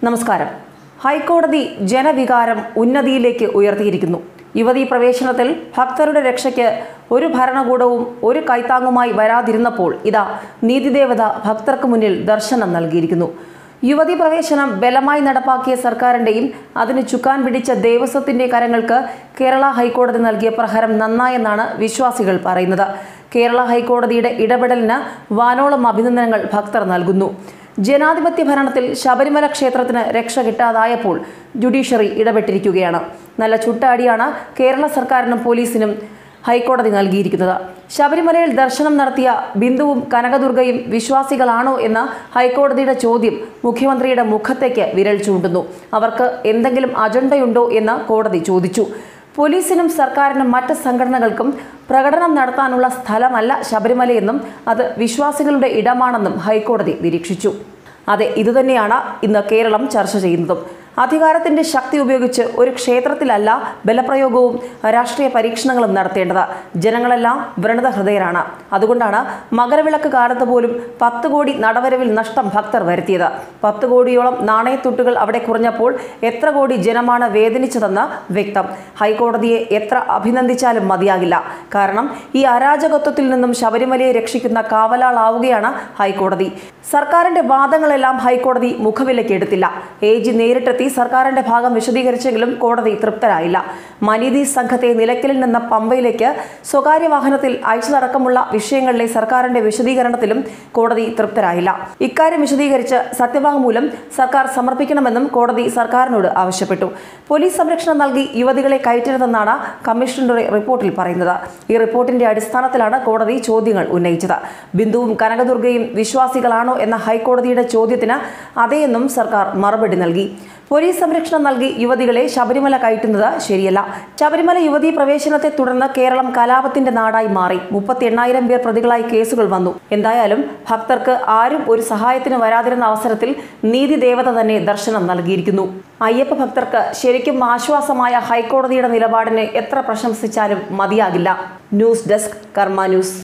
നമസ്കാരം ഹൈക്കോടതി ജനവികാരം ഉന്നതിയിലേക്ക് ഉയർത്തിയിരിക്കുന്നു യുവതീ പ്രവേശനത്തിൽ ഭക്തരുടെ രക്ഷയ്ക്ക് ഒരു ഭരണകൂടവും ഒരു കൈത്താങ്ങുമായി വരാതിരുന്നപ്പോൾ ഇതാ നീതിദേവത ഭക്തർക്ക് മുന്നിൽ ദർശനം നൽകിയിരിക്കുന്നു യുവതീ പ്രവേശനം ബലമായി നടപ്പാക്കിയ സർക്കാരിന്റെയും അതിന് ചുക്കാൻ പിടിച്ച ദേവസ്വത്തിന്റെ കരങ്ങൾക്ക് കേരള ഹൈക്കോടതി നൽകിയ പ്രഹരം നന്നായെന്നാണ് വിശ്വാസികൾ പറയുന്നത് കേരള ഹൈക്കോടതിയുടെ ഇടപെടലിന് വാനോളം അഭിനന്ദനങ്ങൾ ഭക്തർ നൽകുന്നു ജനാധിപത്യ ഭരണത്തിൽ ശബരിമല ക്ഷേത്രത്തിന് രക്ഷ കിട്ടാതായപ്പോൾ ജുഡീഷ്യറി ഇടപെട്ടിരിക്കുകയാണ് നല്ല ചുട്ടാടിയാണ് കേരള സർക്കാരിനും പോലീസിനും ഹൈക്കോടതി നൽകിയിരിക്കുന്നത് ശബരിമലയിൽ ദർശനം നടത്തിയ ബിന്ദുവും കനകദുർഗയും വിശ്വാസികളാണോ എന്ന ഹൈക്കോടതിയുടെ ചോദ്യം മുഖ്യമന്ത്രിയുടെ മുഖത്തേക്ക് വിരൽ ചൂണ്ടുന്നു അവർക്ക് എന്തെങ്കിലും അജണ്ടയുണ്ടോ എന്ന് കോടതി ചോദിച്ചു പോലീസിനും സർക്കാരിനും മറ്റ് സംഘടനകൾക്കും പ്രകടനം നടത്താനുള്ള സ്ഥലമല്ല ശബരിമലയെന്നും അത് വിശ്വാസികളുടെ ഇടമാണെന്നും ഹൈക്കോടതി നിരീക്ഷിച്ചു അതെ ഇതുതന്നെയാണ് ഇന്ന് കേരളം ചർച്ച ചെയ്യുന്നതും അധികാരത്തിന്റെ ശക്തി ഉപയോഗിച്ച് ഒരു ക്ഷേത്രത്തിലല്ല ബലപ്രയോഗവും രാഷ്ട്രീയ പരീക്ഷണങ്ങളും നടത്തേണ്ടത് ജനങ്ങളെല്ലാം വ്രണത ഹൃദയരാണ് അതുകൊണ്ടാണ് മകരവിളക്ക് കാലത്ത് പോലും പത്ത് കോടി നടവരവിൽ നഷ്ടം ഭക്തർ വരുത്തിയത് പത്ത് കോടിയോളം നാണയത്തുട്ടുകൾ അവിടെ കുറഞ്ഞപ്പോൾ എത്ര കോടി ജനമാണ് വേദനിച്ചതെന്ന് വ്യക്തം ഹൈക്കോടതിയെ എത്ര അഭിനന്ദിച്ചാലും മതിയാകില്ല കാരണം ഈ അരാജകത്വത്തിൽ നിന്നും ശബരിമലയെ രക്ഷിക്കുന്ന കാവലാളാവുകയാണ് ഹൈക്കോടതി സർക്കാരിന്റെ വാദങ്ങളെല്ലാം ഹൈക്കോടതി മുഖവിലയ്ക്ക് എടുത്തില്ല എ ജി നേരിട്ടെത്തി സർക്കാരിന്റെ ഭാഗം വിശദീകരിച്ചെങ്കിലും കോടതി തൃപ്തരായില്ല മനീതി സംഘത്തെ നിലയ്ക്കലിൽ നിന്ന് പമ്പയിലേക്ക് സ്വകാര്യ വാഹനത്തിൽ അയച്ചതടക്കമുള്ള വിഷയങ്ങളിലെ സർക്കാരിന്റെ വിശദീകരണത്തിലും കോടതി തൃപ്തരായില്ല ഇക്കാര്യം വിശദീകരിച്ച് സത്യവാങ്മൂലം സർക്കാർ സമർപ്പിക്കണമെന്നും കോടതി സർക്കാരിനോട് ആവശ്യപ്പെട്ടു പോലീസ് സംരക്ഷണം നൽകി യുവതികളെ കയറ്റരുതെന്നാണ് കമ്മീഷണറുടെ റിപ്പോർട്ടിൽ പറയുന്നത് ഈ റിപ്പോർട്ടിന്റെ അടിസ്ഥാനത്തിലാണ് കോടതി ചോദ്യങ്ങൾ ഉന്നയിച്ചത് ബിന്ദുവും കനകദുർഗയും വിശ്വാസികളാണോ എന്ന ഹൈക്കോടതിയുടെ ചോദ്യത്തിന് അതേയെന്നും സർക്കാർ മറുപടി നൽകി പോലീസ് സംരക്ഷണം നൽകി യുവതികളെ ശബരിമല കയറ്റുന്നത് ശരിയല്ല ശബരിമല യുവതീ പ്രവേശനത്തെ തുടർന്ന് കേരളം കലാപത്തിന്റെ നാടായി മാറി മുപ്പത്തി എണ്ണായിരം പേർ പ്രതികളായി കേസുകൾ വന്നു എന്തായാലും ഭക്തർക്ക് ആരും ഒരു സഹായത്തിന് വരാതിരുന്ന അവസരത്തിൽ നീതി ദേവത തന്നെ ദർശനം നൽകിയിരിക്കുന്നു അയ്യപ്പ ഭക്തർക്ക് ശരിക്കും ആശ്വാസമായ ഹൈക്കോടതിയുടെ നിലപാടിനെ എത്ര പ്രശംസിച്ചാലും മതിയാകില്ല ന്യൂസ് ഡെസ്ക് കർമ്മ ന്യൂസ്